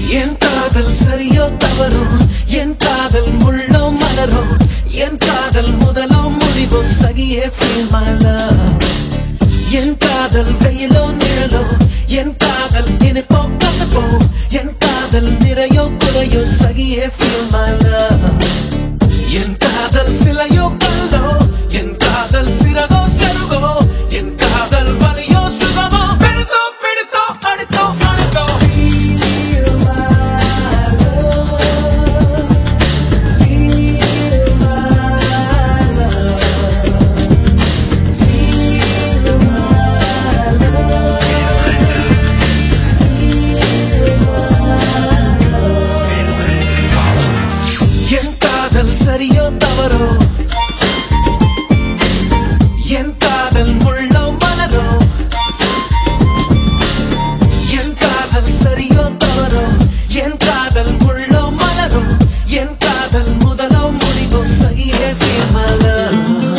என் காதல் சரியோ தவறோ என் காதல் முள்ளோ மலரோ என் காதல் முதலோ முடிவோ சகியே feel my love என் காதல் வெயிலோ நிழலோ என் காதல் இனிப்போ கசப்போ என் காதல் நிறையோ குறையோ சகியே feel my love என் காதல் சிலையோ கல்லோ என் காதல் சிறகோ செருகோ என் காதல் வலியோ சுகமோ பெருத்தோ பிடித்தோ அடித்தோ அடித்தோ Feel my love. Feel my love. Feel my love. என் காதல் சரியோ தவறோ என் காதல் முள்ளோ மலரோ என் காதல் சரியோ தவறோ என் காதல் முள்ளோ மலரோ என் காதல் முதலோ முடிவோ சகியே feel my love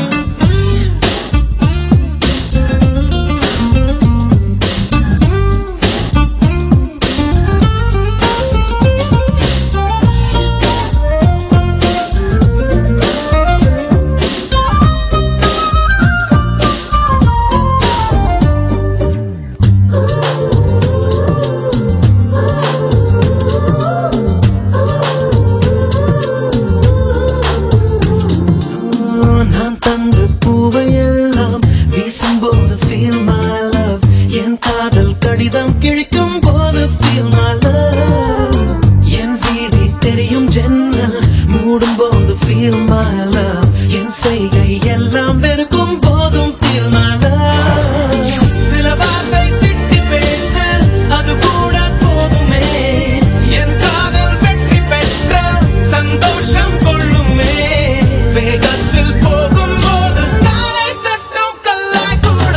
நான் தந்த பூவையெல்லாம் வீசும்போது feel my love என் காதல் கடிதம் கிழிக்கும் போது feel my love என் வீதி தெரியும் ஜன்னல் மூடும் போது feel my love என் செய்கை எல்லாம் வெறுக்கும் போதும் feel my love சில வார்த்தை திட்டி பேசு அது கூட போதுமே என் காதல் வெற்றி பெற்ற சந்தோஷம் கொள்ளுமே வேகத்தில் போகும்போது தானை தட்டும் கல்லாய் கூட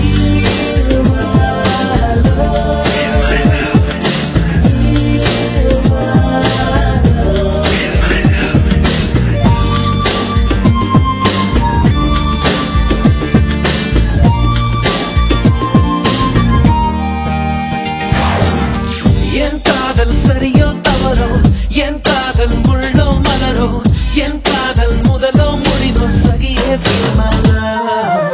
என் காதல் சரியோ தவறோ என் காதல் முள்ளோ மலரோ என் காதல் முதலோ முடிவோ சகியே feel my love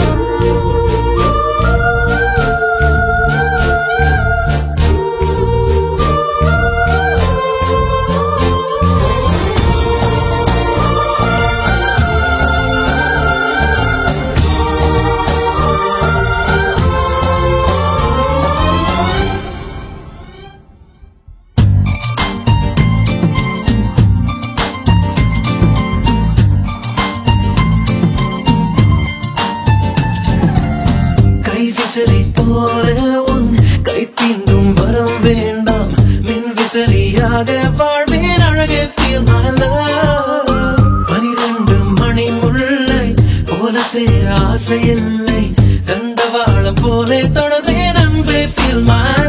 கை விசிறி போல உன் கை தீண்டும் வரம் வேண்டாம் மின் விசிறியாக வாழ்வேன் அழகே feel my love பனிரெண்டு மணி முல்லை போல சேர ஆசையில்லை தண்டவாளம் போலே தொடர்ந்தேன் அன்பே feel my